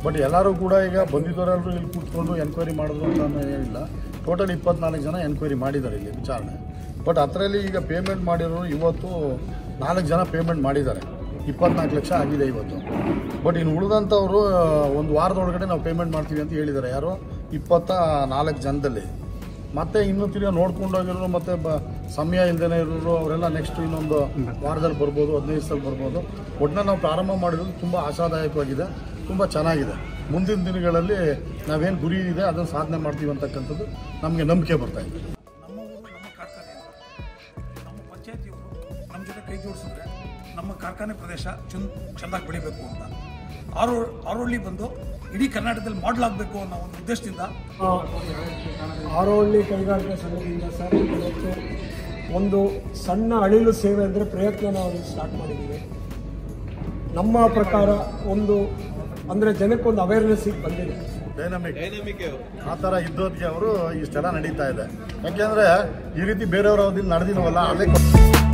But ಎಲ್ಲರೂ ಕೂಡ ಈಗ ಬಂದಿದ್ದವರೆಲ್ಲರೂ ಇಲ್ಲಿ ಕೂತ್ಕೊಂಡು ಎನ್ಕ್ವೈರಿ ಮಾಡಿದ್ರು ಅಂತ ಅನ್ನೋ ಏನಿಲ್ಲ ಟೋಟಲ್ ಇಪ್ಪತ್ನಾಲ್ಕು ಜನ ಎನ್ಕ್ವೈರಿ ಮಾಡಿದ್ದಾರೆ ಇಲ್ಲಿ ವಿಚಾರಣೆ ಬಟ್ ಅದರಲ್ಲಿ ಈಗ ಪೇಮೆಂಟ್ ಮಾಡಿರೋರು ಇವತ್ತು ನಾಲ್ಕು ಜನ ಪೇಮೆಂಟ್ ಮಾಡಿದ್ದಾರೆ ಇಪ್ಪತ್ನಾಲ್ಕು ಲಕ್ಷ ಆಗಿದೆ ಇವತ್ತು ಬಟ್ ಇನ್ನು ಉಳಿದಂಥವ್ರು ಒಂದು ವಾರದೊಳಗಡೆ ನಾವು ಪೇಮೆಂಟ್ ಮಾಡ್ತೀವಿ ಅಂತ ಹೇಳಿದ್ದಾರೆ ಯಾರು ಇಪ್ಪತ್ತ ನಾಲ್ಕು ಜನದಲ್ಲಿ ಮತ್ತೆ ಇನ್ನೂ ತಿರ್ಗಾ ನೋಡ್ಕೊಂಡು ಹೋಗಿರೋರು ಮತ್ತೆ ಬ ಸಮಯ ಇಲ್ಲದೇ ಇರೋರು ಅವರೆಲ್ಲ ನೆಕ್ಸ್ಟ್ ಇನ್ನೊಂದು ವಾರದಲ್ಲಿ ಬರ್ಬೋದು ಹದಿನೈದು ದಿವಸದಲ್ಲಿ ಬರ್ಬೋದು ಒಟ್ಟಿನಲ್ಲಿ ನಾವು ಪ್ರಾರಂಭ ಮಾಡಿರೋದು ತುಂಬ ಆಶಾದಾಯಕವಾಗಿದೆ ತುಂಬ ಚೆನ್ನಾಗಿದೆ ಮುಂದಿನ ದಿನಗಳಲ್ಲಿ ನಾವೇನು ಗುರಿ ಇದೆ ಅದನ್ನು ಸಾಧನೆ ಮಾಡ್ತೀವಿ ಅಂತಕ್ಕಂಥದ್ದು ನಮಗೆ ನಂಬಿಕೆ ಬರ್ತಾ ಇದೆ ನಮ್ಮ ಊರು ನಮ್ಮ ಕಾರ್ಖಾನೆ ಅಂತ. ನಮ್ಮ ಪಂಚಾಯತಿಯವರು ನಮ್ಮ ಜೊತೆ ಕೈ ಜೋಡಿಸಿದ್ರೆ ನಮ್ಮ ಕಾರ್ಖಾನೆ ಪ್ರದೇಶ ಚಂದ ಚೆಂದಾಗಿ ಬೆಳಿಬೇಕು ಅಂತ ಆರೋ ಆರೋಳ್ಳಿ ಬಂದು ಇಡೀ ಕರ್ನಾಟಕದಲ್ಲಿ ಮಾಡಲ್ ಆಗಬೇಕು ಅನ್ನೋ ಒಂದು ಉದ್ದೇಶದಿಂದ ಆರೋಹಳ್ಳಿ ಕೈಗಾರಿಕಾ ಸಂಘದಿಂದ ಸರ್ ಇವತ್ತು ಒಂದು ಸಣ್ಣ ಅಳಿಲು ಸೇವೆ ಅಂದರೆ ಪ್ರಯತ್ನ ನಾವು ಸ್ಟಾರ್ಟ್ ಮಾಡಿದ್ದೀವಿ ನಮ್ಮ ಪ್ರಕಾರ ಒಂದು ಅಂದರೆ ಜನಕ್ಕೊಂದು ಅವೇರ್ನೆಸ್ ಈಗ ಬಂದಿದೆ ಡೈನಮಿಕ್ ಆ ಥರ ಇದ್ದೋದಕ್ಕೆ ಅವರು ಇಷ್ಟೆಲ್ಲ ನಡೀತಾ ಇದೆ ಯಾಕೆಂದರೆ ಈ ರೀತಿ ಬೇರೆಯವ್ರ ಅವಧಿಯಲ್ಲಿ ನಡೆದಿಲ್ವಲ್ಲ ಅದೇ